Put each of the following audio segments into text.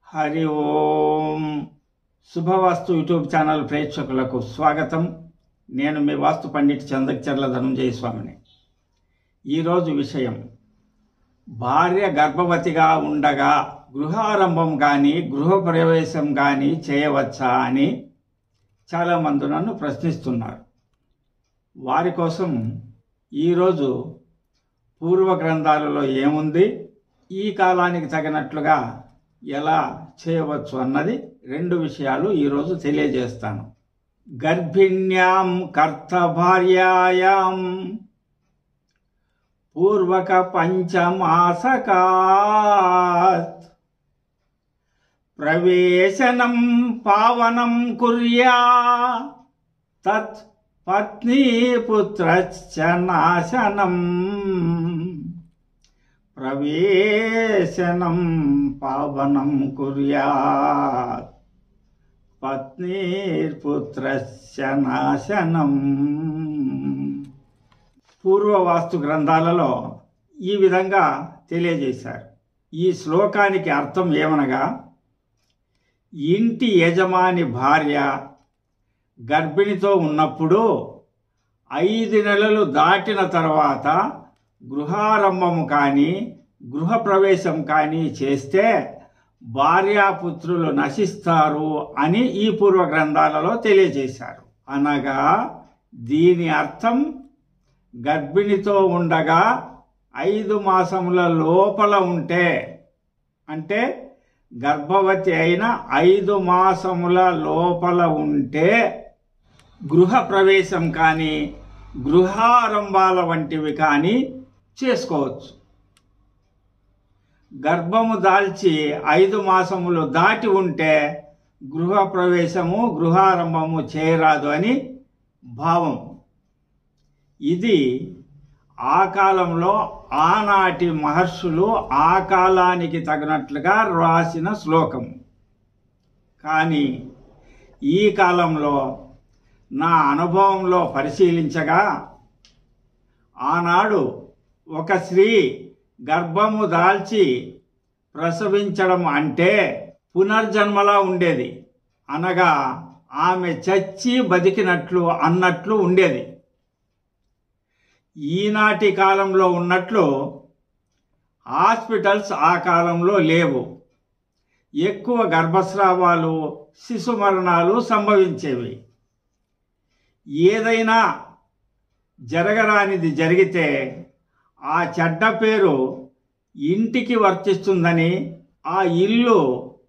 Hari Om Shubhavastu YouTube channel ప్రేక్షకులకు స్వాగతం నేను మీ వాస్తు పండిట్ చందక్చర్ల ధనంజయ స్వామిని ఈరోజు విషయం భార్య గర్భవతిగా ఉండగా గృహారంభం కానీ గృహప్రవేశం కానీ చేయవచ్చా అని చాలామంది నన్ను ప్రశ్నిస్తున్నారు వారి కోసం ఈరోజు పూర్వ గ్రంథాలలో ఏముంది ఈ కాలానికి తగినట్లుగా ఎలా చేయవచ్చు అన్నది రెండు విషయాలు ఈరోజు తెలియజేస్తాను గర్భిణ్యాం కర్తభార్యాయాం పూర్వక పంచమాసకాత్ ప్రవేశనం పావనం కుర్యా తత్ పత్నీపుత్రశ్చ నాశనం ప్రవేశనం పావనం కుర్యాత్ పత్నీర్పుత్రశ్చ నాశనం పూర్వవాస్తు గ్రంథాలలో ఈ విధంగా తెలియజేశారు ఈ శ్లోకానికి అర్థం ఏమనగా ఇంటి యజమాని భార్య గర్భిణితో ఉన్నప్పుడు ఐదు నెలలు దాటిన తర్వాత గృహారంభము కానీ గృహప్రవేశం కానీ చేస్తే భార్యాపుత్రులు నశిస్తారు అని ఈ పూర్వ గ్రంథాలలో తెలియజేశారు అనగా దీని అర్థం గర్భిణితో ఉండగా ఐదు మాసముల లోపల ఉంటే అంటే గర్భవతి అయిన ఐదు మాసముల లోపల ఉంటే గృహ ప్రవేశం కానీ గృహారంభాల వంటివి కానీ చేసుకోవచ్చు గర్భము దాల్చి ఐదు మాసములు దాటి ఉంటే గృహ ప్రవేశము గృహారంభము చేయరాదు అని భావం ఇది ఆ కాలంలో ఆనాటి మహర్షులు ఆ కాలానికి తగినట్లుగా రాసిన శ్లోకం కానీ ఈ కాలంలో నా అనుభవంలో పరిశీలించగా ఆనాడు ఒక స్త్రీ గర్భము దాల్చి ప్రసవించడం అంటే పునర్జన్మలా ఉండేది అనగా ఆమె చచ్చి బతికినట్లు అన్నట్లు ఉండేది ఈనాటి కాలంలో ఉన్నట్లు హాస్పిటల్స్ ఆ కాలంలో లేవు ఎక్కువ గర్భస్రావాలు శిశు మరణాలు సంభవించేవి ఏదైనా జరగరానిది జరిగితే ఆ చెడ్డ పేరు ఇంటికి వర్తిస్తుందని ఆ ఇల్లు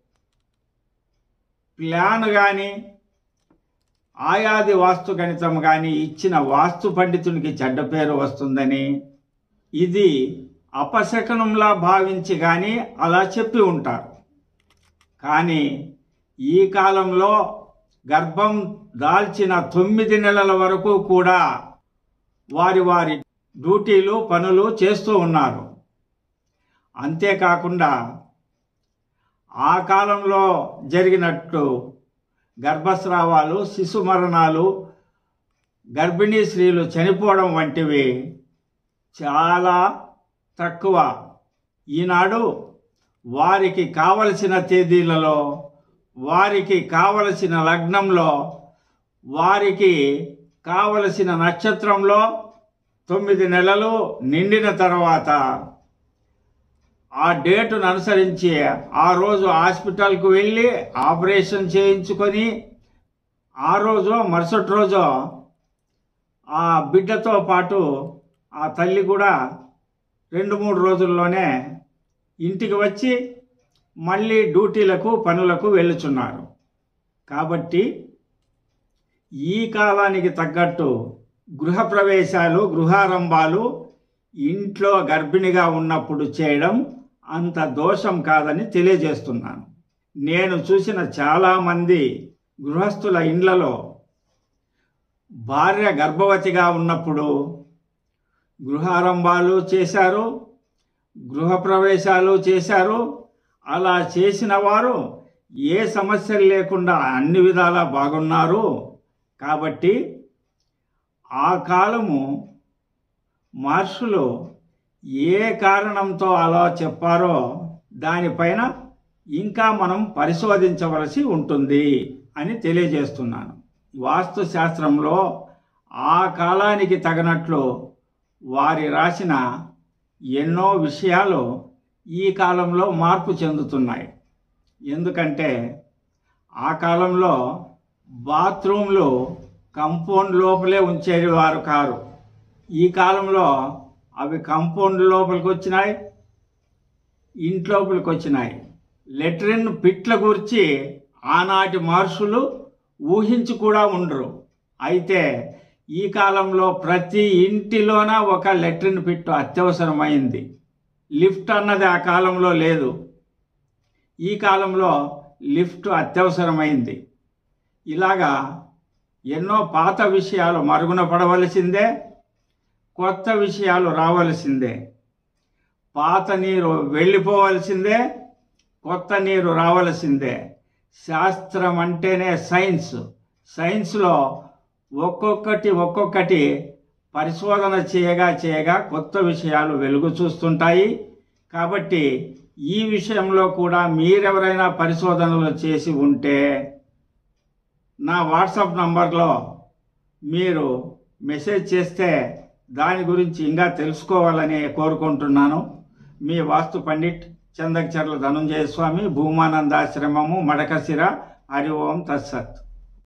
ప్లాన్ కానీ ఆయాది వాస్తు గణితం కానీ ఇచ్చిన వాస్తు పండితునికి చెడ్డ పేరు వస్తుందని ఇది అపశకనంలా భావించి కానీ అలా చెప్పి ఉంటారు కానీ ఈ కాలంలో గర్భం దాల్చిన తొమ్మిది నెలల వరకు కూడా వారి వారి డ్యూటీలు పనులు చేస్తూ ఉన్నారు అంతేకాకుండా ఆ కాలంలో జరిగినట్టు గర్భస్రావాలు శిశు మరణాలు గర్భిణీ స్త్రీలు చనిపోవడం వంటివి చాలా తక్కువ ఈనాడు వారికి కావలసిన తేదీలలో వారికి కావలసిన లగ్నంలో వారికి కావలసిన నక్షత్రంలో తొమ్మిది నెలలు నిండిన తర్వాత ఆ డేటును అనుసరించి ఆ రోజు హాస్పిటల్కు వెళ్ళి ఆపరేషన్ చేయించుకొని ఆ రోజు మరుసటి రోజు ఆ బిడ్డతో పాటు ఆ తల్లి కూడా రెండు మూడు రోజుల్లోనే ఇంటికి వచ్చి మళ్ళీ డ్యూటీలకు పనులకు వెళ్ళుచున్నారు కాబట్టి ఈ కాలానికి తగ్గట్టు గృహప్రవేశాలు గృహారంభాలు ఇంట్లో గర్భిణిగా ఉన్నప్పుడు చేయడం అంత దోషం కాదని తెలియజేస్తున్నాను నేను చూసిన చాలామంది గృహస్థుల ఇండ్లలో భార్య గర్భవతిగా ఉన్నప్పుడు గృహారంభాలు చేశారు గృహప్రవేశాలు చేశారు అలా చేసిన వారు ఏ సమస్యలు లేకుండా అన్ని విధాలా బాగున్నారు కాబట్టి ఆ కాలము మహర్షులు ఏ కారణంతో అలా చెప్పారో దానిపైన ఇంకా మనం పరిశోధించవలసి ఉంటుంది అని తెలియజేస్తున్నాను వాస్తు శాస్త్రంలో ఆ కాలానికి తగినట్లు వారి రాసిన ఎన్నో విషయాలు ఈ కాలంలో మార్పు చెందుతున్నాయి ఎందుకంటే ఆ కాలంలో బాత్రూంలు కంపౌండ్ లోపలే ఉంచేవారు కారు ఈ కాలంలో అవి కంపౌండ్ లోపలికి వచ్చినాయి ఇంట్లోపలికి వచ్చినాయి లెట్రిన్ పిట్ల గురించి ఆనాటి మహర్షులు ఊహించి కూడా ఉండరు అయితే ఈ కాలంలో ప్రతి ఇంటిలోన ఒక లెట్రిన్ పిట్టు అత్యవసరమైంది లిఫ్ట్ అన్నది ఆ కాలంలో లేదు ఈ కాలంలో లిఫ్ట్ అత్యవసరమైంది ఇలాగా ఎన్నో పాత విషయాలు మరుగున పడవలసిందే కొత్త విషయాలు రావలసిందే పాత నీరు వెళ్ళిపోవలసిందే కొత్త నీరు రావలసిందే శాస్త్రం అంటేనే సైన్స్ సైన్స్లో ఒక్కొక్కటి ఒక్కొక్కటి పరిశోధన చేయగా చేయగా కొత్త విషయాలు వెలుగు చూస్తుంటాయి కాబట్టి ఈ విషయంలో కూడా మీరెవరైనా పరిశోధనలు చేసి ఉంటే నా వాట్సాప్ నంబర్లో మీరు మెసేజ్ చేస్తే దాని గురించి ఇంకా తెలుసుకోవాలని కోరుకుంటున్నాను మీ వాస్తు పండిట్ చందకచర్ల ధనుంజయ స్వామి భూమానందాశ్రమము మడకశిర హరి ఓం తత్సత్